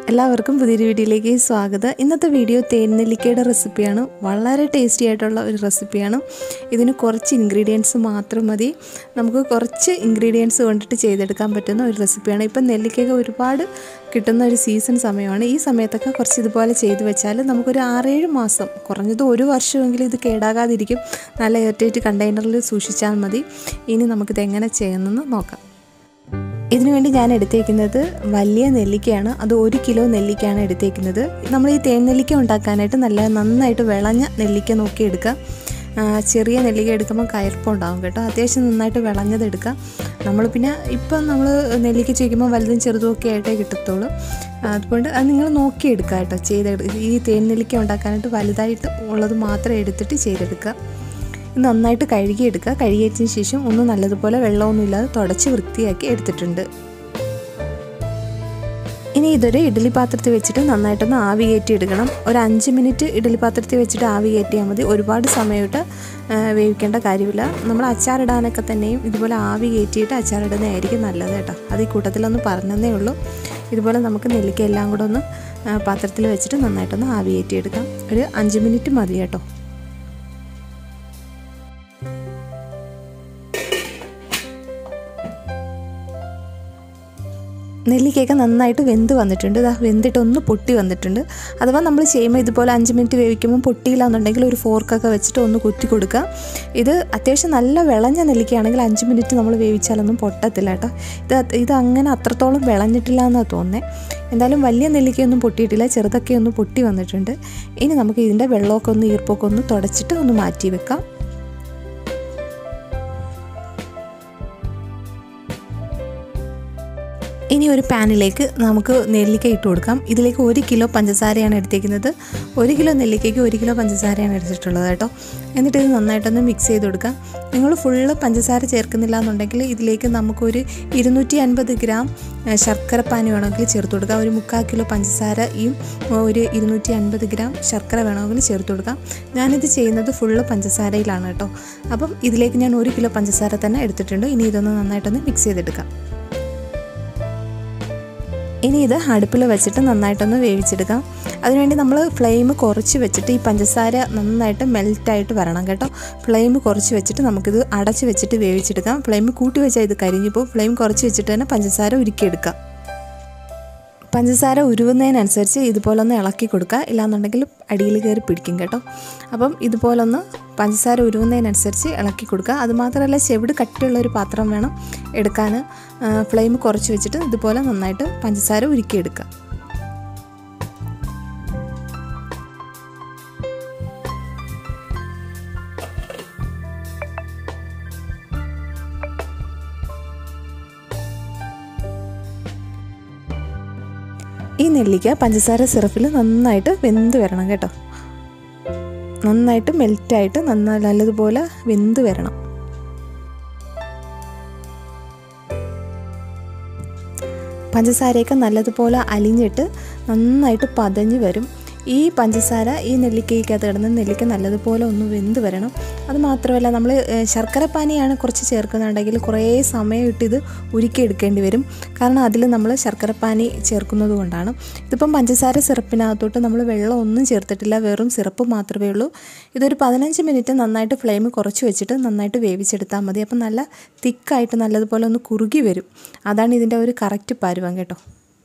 എല്ലാവർക്കും പുതിയൊരു വീഡിയോയിലേക്ക് സ്വാഗതം ഇന്നത്തെ വീഡിയോ തേൻനെല്ലിക്കയുടെ റെസിപ്പിയാണ് വളരെ ടേസ്റ്റി ആയിട്ടുള്ള ഒരു റെസിപ്പിയാണ് ഇതിന് കുറച്ച് ഇൻഗ്രീഡിയൻസ് മാത്രം മതി നമുക്ക് കുറച്ച് ഇൻഗ്രീഡിയൻസ് കൊണ്ടിട്ട് ചെയ്തെടുക്കാൻ പറ്റുന്ന ഒരു റെസിപ്പിയാണ് ഇപ്പം നെല്ലിക്കയൊക്കെ ഒരുപാട് കിട്ടുന്ന ഒരു സീസൺ സമയമാണ് ഈ സമയത്തൊക്കെ കുറച്ച് ഇതുപോലെ ചെയ്ത് വെച്ചാൽ നമുക്കൊരു ആറേഴ് മാസം കുറഞ്ഞത് ഒരു വർഷമെങ്കിലും ഇത് കേടാകാതിരിക്കും നല്ല എയർടൈറ്റ് കണ്ടെയ്നറിൽ സൂക്ഷിച്ചാൽ മതി ഇനി നമുക്കിത് എങ്ങനെ ചെയ്യുന്നതെന്ന് നോക്കാം ഇതിനു വേണ്ടി ഞാൻ എടുത്തേക്കുന്നത് വലിയ നെല്ലിക്കയാണ് അത് ഒരു കിലോ നെല്ലിക്കയാണ് എടുത്തേക്കുന്നത് നമ്മൾ ഈ തേൻ നെല്ലിക്ക ഉണ്ടാക്കാനായിട്ട് നല്ല നന്നായിട്ട് വിളഞ്ഞ നെല്ലിക്ക നോക്കി എടുക്കുക ആ, ചെറിയ നെല്ലിക്ക എടുക്കുമ്പോൾ കയർപ്പുണ്ടാവും കേട്ടോ അത്യാവശ്യം നന്നായിട്ട് വിളഞ്ഞത് എടുക്കുക നമ്മൾ പിന്നെ ഇപ്പം നമ്മൾ നെല്ലിക്ക ചോദിക്കുമ്പോൾ വലുതും ചെറുതും ഒക്കെ ആയിട്ടേ കിട്ടത്തുള്ളൂ അതുകൊണ്ട് അത് നിങ്ങൾ നോക്കി എടുക്കുക കേട്ടോ ചെയ്തെടു ഈ തേൻ നെല്ലിക്ക ഉണ്ടാക്കാനായിട്ട് വലുതായിട്ട് ഉള്ളത് മാത്രം എടുത്തിട്ട് ചെയ്തെടുക്കുക ഇത് നന്നായിട്ട് കഴുകിയെടുക്കുക കഴുകിയതിന് ശേഷം ഒന്ന് നല്ലതുപോലെ വെള്ളമൊന്നും ഇല്ലാതെ തുടച്ച് വൃത്തിയാക്കി എടുത്തിട്ടുണ്ട് ഇനി ഇതൊരു ഇഡ്ഡലി പാത്രത്തിൽ വെച്ചിട്ട് നന്നായിട്ടൊന്ന് ആവി കയറ്റി എടുക്കണം ഒരു അഞ്ച് മിനിറ്റ് ഇഡ്ഡലി പാത്രത്തിൽ വെച്ചിട്ട് ആവി കയറ്റിയാൽ മതി ഒരുപാട് സമയമായിട്ട് വേവിക്കേണ്ട കാര്യമില്ല നമ്മൾ അച്ചാറിടാനൊക്കെ തന്നെയും ഇതുപോലെ ആവി കയറ്റിയിട്ട് അച്ചാറിടുന്നതായിരിക്കും നല്ലത് കേട്ടോ അത് ഈ കൂട്ടത്തിലൊന്ന് പറഞ്ഞതേ ഉള്ളൂ ഇതുപോലെ നമുക്ക് നെല്ലിക്ക എല്ലാം കൂടെ ഒന്ന് ആ, പാത്രത്തിൽ വെച്ചിട്ട് നന്നായിട്ടൊന്ന് ആവി കയറ്റിയെടുക്കാം ഒരു അഞ്ച് മിനിറ്റ് മതി കേട്ടോ നെല്ലിക്കയൊക്കെ നന്നായിട്ട് വെന്ത് വന്നിട്ടുണ്ട് ഇതാ വെന്തിട്ട് ഒന്ന് പൊട്ടി വന്നിട്ടുണ്ട് അഥവാ നമ്മൾ ചെയ്യുമ്പോൾ ഇതുപോലെ അഞ്ച് മിനിറ്റ് വേവിക്കുമ്പോൾ പൊട്ടിയില്ല എന്നുണ്ടെങ്കിൽ ഒരു ഫോർക്കൊക്കെ വെച്ചിട്ട് ഒന്ന് കുത്തി കൊടുക്കുക ഇത് അത്യാവശ്യം നല്ല വിളഞ്ഞ നെല്ലിക്കയാണെങ്കിൽ അഞ്ച് മിനിറ്റ് നമ്മൾ വേവിച്ചാലൊന്നും പൊട്ടത്തില്ല കേട്ടോ ഇത് അത് ഇത് അങ്ങനെ അത്രത്തോളം വിളഞ്ഞിട്ടില്ല എന്നാണ് തോന്നുന്നത് എന്തായാലും വലിയ നെല്ലിക്കയൊന്നും പൊട്ടിയിട്ടില്ല ചെറുതൊക്കെ ഒന്ന് പൊട്ടി വന്നിട്ടുണ്ട് ഇനി നമുക്ക് ഇതിൻ്റെ വെള്ളമൊക്കെ ഒന്ന് ഈർപ്പൊക്കെ ഒന്ന് തുടച്ചിട്ട് ഒന്ന് മാറ്റി വെക്കാം ഇനി ഒരു പാനിലേക്ക് നമുക്ക് നെല്ലിക്ക ഇട്ട് കൊടുക്കാം ഇതിലേക്ക് ഒരു കിലോ പഞ്ചസാരയാണ് എടുത്തേക്കുന്നത് ഒരു കിലോ നെല്ലിക്കയ്ക്ക് ഒരു കിലോ പഞ്ചസാരയാണ് എടുത്തിട്ടുള്ളത് കേട്ടോ എന്നിട്ട് ഇത് നന്നായിട്ടൊന്ന് മിക്സ് ചെയ്ത് കൊടുക്കാം നിങ്ങൾ ഫുള്ള് പഞ്ചസാര ചേർക്കുന്നില്ല എന്നുണ്ടെങ്കിൽ ഇതിലേക്ക് നമുക്കൊരു ഇരുന്നൂറ്റി അൻപത് ഗ്രാം ഏഹ്, ശർക്കരപ്പാനി വേണമെങ്കിൽ ചേർത്ത് കൊടുക്കാം ഒരു മുക്കാൽ കിലോ പഞ്ചസാരയും ഒരു ഇരുന്നൂറ്റി അൻപത് ഗ്രാം ശർക്കര വേണമെങ്കിൽ ചേർത്ത് കൊടുക്കാം ഞാനിത് ചെയ്യുന്നത് ഫുള്ള് പഞ്ചസാരയിലാണ് കേട്ടോ അപ്പം ഇതിലേക്ക് ഞാൻ ഒരു കിലോ പഞ്ചസാര തന്നെ എടുത്തിട്ടുണ്ട് ഇനി ഇതൊന്ന് നന്നായിട്ടൊന്ന് മിക്സ് ചെയ്തെടുക്കാം ഇനി ഇത് അടുപ്പിൽ വെച്ചിട്ട് നന്നായിട്ടൊന്ന് വേവിച്ചെടുക്കാം അതിനുവേണ്ടി നമ്മൾ ഫ്ലെയിം കുറച്ച് വെച്ചിട്ട് ഈ പഞ്ചസാര നന്നായിട്ട് മെൽറ്റായിട്ട് വരണം കേട്ടോ ഫ്ലെയിം കുറച്ച് വെച്ചിട്ട് നമുക്കിത് അടച്ച് വെച്ചിട്ട് വേവിച്ചെടുക്കാം ഫ്ലെയിം കൂട്ടി വെച്ചാൽ ഇത് കരിഞ്ഞു പോകും ഫ്ലെയിം കുറച്ച് വെച്ചിട്ട് തന്നെ പഞ്ചസാര ഉരുക്കിയെടുക്കാം പഞ്ചസാര ഉരുവുന്നതിനനുസരിച്ച് ഇതുപോലൊന്ന് ഇളക്കി കൊടുക്കുക ഇല്ലാന്നുണ്ടെങ്കിൽ അടിയിൽ കയറി പിടിക്കും കേട്ടോ അപ്പം ഇതുപോലൊന്ന് പഞ്ചസാര ഉരുവുന്നതിനനുസരിച്ച് ഇളക്കി കൊടുക്കുക അതുമാത്രമല്ല ചെവിട് കട്ടിയുള്ള ഒരു പാത്രം വേണം എടുക്കാൻ ഫ്ലെയിം കുറച്ച് വെച്ചിട്ട് ഇതുപോലെ നന്നായിട്ട് പഞ്ചസാര ഉരുക്കിയെടുക്കുക ഈ നെല്ലിക്ക പഞ്ചസാര സിറപ്പിൽ നന്നായിട്ട് വെന്ത് വരണം കേട്ടോ നന്നായിട്ട് മെൽറ്റായിട്ട് നന്നായി നല്ലതുപോലെ വെന്ത് വരണം പഞ്ചസാരയൊക്കെ നല്ലതുപോലെ അലിഞ്ഞിട്ട് നന്നായിട്ട് പതഞ്ഞ് വരും ഈ പഞ്ചസാര ഈ നെല്ലിക്കയ്ക്കകത്ത് കിടന്ന് നെല്ലിക്ക നല്ലതുപോലെ ഒന്ന് വെന്ത് വരണം അത് മാത്രമല്ല നമ്മൾ ശർക്കരപ്പാനിയാണ് കുറച്ച് ചേർക്കുന്നുണ്ടെങ്കിൽ കുറേ സമയം ഇട്ട് ഇത് ഉരുക്കിയെടുക്കേണ്ടി വരും കാരണം അതിൽ നമ്മൾ ശർക്കരപ്പാനി ചേർക്കുന്നത് കൊണ്ടാണ് ഇതിപ്പം പഞ്ചസാര സിറപ്പിനകത്തോട്ട് നമ്മൾ വെള്ളം ഒന്നും ചേർത്തിട്ടില്ല വെറും സിറപ്പ് മാത്രമേ ഉള്ളൂ ഇതൊരു പതിനഞ്ച് മിനിറ്റ് നന്നായിട്ട് ഫ്ലെയിം കുറച്ച് വെച്ചിട്ട് നന്നായിട്ട് വേവിച്ചെടുത്താൽ മതി അപ്പം നല്ല തിക്കായിട്ട് നല്ലതുപോലെ ഒന്ന് കുറുകി വരും അതാണ് ഇതിൻ്റെ ഒരു കറക്റ്റ് പരുവം കേട്ടോ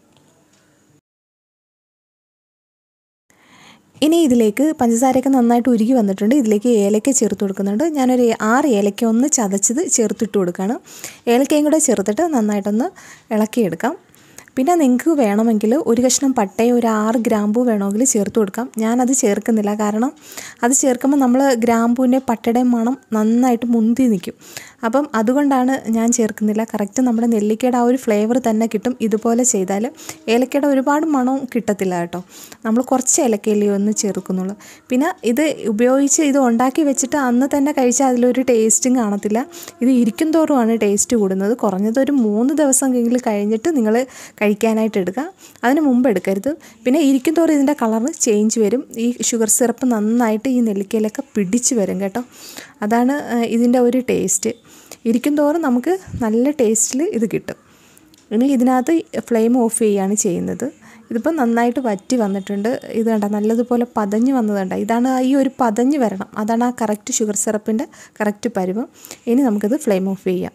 ഇനി ഇതിലേക്ക് പഞ്ചസാരയൊക്കെ നന്നായിട്ട് ഉരുകി വന്നിട്ടുണ്ട് ഇതിലേക്ക് ഏലക്ക ചേർത്ത് കൊടുക്കുന്നുണ്ട് ഞാനൊരു ആറ് ഏലക്ക ഒന്ന് ചതച്ചത് ചേർത്തിട്ട് കൊടുക്കുകയാണ് ഏലക്കയും കൂടെ ചേർത്തിട്ട് നന്നായിട്ടൊന്ന് ഇളക്കിയെടുക്കാം പിന്നെ നിങ്ങൾക്ക് വേണമെങ്കിൽ ഒരു കഷ്ണം പട്ടയും ഒരു ആറ് ഗ്രാമ്പൂ വേണമെങ്കിൽ ചേർത്ത് കൊടുക്കാം ഞാനത് ചേർക്കുന്നില്ല കാരണം അത് ചേർക്കുമ്പോൾ നമ്മൾ ഗ്രാമ്പൂവിൻ്റെ പട്ടയുടെയും മണം നന്നായിട്ട് മുന്തി നിൽക്കും അപ്പം അതുകൊണ്ടാണ് ഞാൻ ചേർക്കുന്നില്ല കറക്റ്റ് നമ്മുടെ നെല്ലിക്കയുടെ ആ ഒരു ഫ്ലേവർ തന്നെ കിട്ടും ഇതുപോലെ ചെയ്താൽ ഏലക്കയുടെ ഒരുപാട് മണവും കിട്ടത്തില്ല കേട്ടോ നമ്മൾ കുറച്ച് ഏലക്കയിലേ ഒന്ന് ചേർക്കുന്നുള്ളൂ പിന്നെ ഇത് ഉപയോഗിച്ച് ഇത് ഉണ്ടാക്കി വെച്ചിട്ട് അന്ന് തന്നെ കഴിച്ചാൽ അതിലൊരു ടേസ്റ്റും കാണത്തില്ല ഇത് ഇരിക്കും തോറുമാണ് ടേസ്റ്റ് കൂടുന്നത് കുറഞ്ഞത് ഒരു മൂന്ന് ദിവസമെങ്കിലും കഴിഞ്ഞിട്ട് നിങ്ങൾ കഴിക്കാനായിട്ട് എടുക്കുക അതിന് മുമ്പ് എടുക്കരുത് പിന്നെ ഇരിക്കും തോറും ഇതിൻ്റെ കളർ ചേഞ്ച് വരും ഈ ഷുഗർ സിറപ്പ് നന്നായിട്ട് ഈ നെല്ലിക്കയിലൊക്കെ പിടിച്ച് വരും കേട്ടോ അതാണ് ആ, ഇതിൻ്റെ ഒരു ടേസ്റ്റ് ഇരിക്കും തോറും നമുക്ക് നല്ല ടേസ്റ്റിൽ ഇത് കിട്ടും ഇനി ഇതിനകത്ത് ഫ്ലെയിം ഓഫ് ചെയ്യുകയാണ് ചെയ്യുന്നത് ഇതിപ്പോൾ നന്നായിട്ട് വറ്റി വന്നിട്ടുണ്ട് ഇത് കണ്ട നല്ലതുപോലെ പതഞ്ഞ് വന്നതുണ്ട് ഇതാണ് ഈ ഒരു പതഞ്ഞ് വരണം അതാണ് ആ കറക്റ്റ് ഷുഗർ സിറപ്പിൻ്റെ കറക്റ്റ് പരുവം ഇനി നമുക്കിത് ഫ്ലെയിം ഓഫ് ചെയ്യാം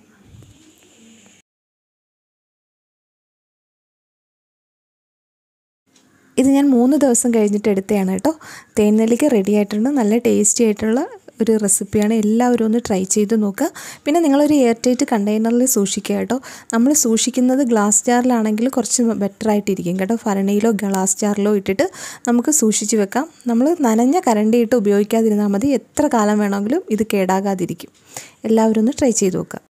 ഇത് ഞാൻ മൂന്ന് ദിവസം കഴിഞ്ഞിട്ട് എടുത്തതാണ് കേട്ടോ തേൻ നെല്ലിക്ക റെഡി ആയിട്ടുണ്ട് നല്ല ടേസ്റ്റി ആയിട്ടുള്ള ഒരു റെസിപ്പിയാണ് എല്ലാവരും ഒന്ന് ട്രൈ ചെയ്ത് നോക്കുക പിന്നെ നിങ്ങളൊരു എയർ ടൈറ്റ് കണ്ടെയ്നറിൽ സൂക്ഷിക്കുക കേട്ടോ നമ്മൾ സൂക്ഷിക്കുന്നത് ഗ്ലാസ് ജാറിലാണെങ്കിൽ കുറച്ച് ബെറ്റർ ആയിട്ടിരിക്കും കേട്ടോ ഭരണിയിലോ ഗ്ലാസ് ജാറിലോ ഇട്ടിട്ട് നമുക്ക് സൂക്ഷിച്ച് വെക്കാം നമ്മൾ നനഞ്ഞ കരണ്ടി ഇട്ട് ഉപയോഗിക്കാതിരുന്നാൽ മതി എത്ര കാലം വേണമെങ്കിലും ഇത് കേടാകാതിരിക്കും എല്ലാവരും ഒന്ന് ട്രൈ ചെയ്ത് നോക്കുക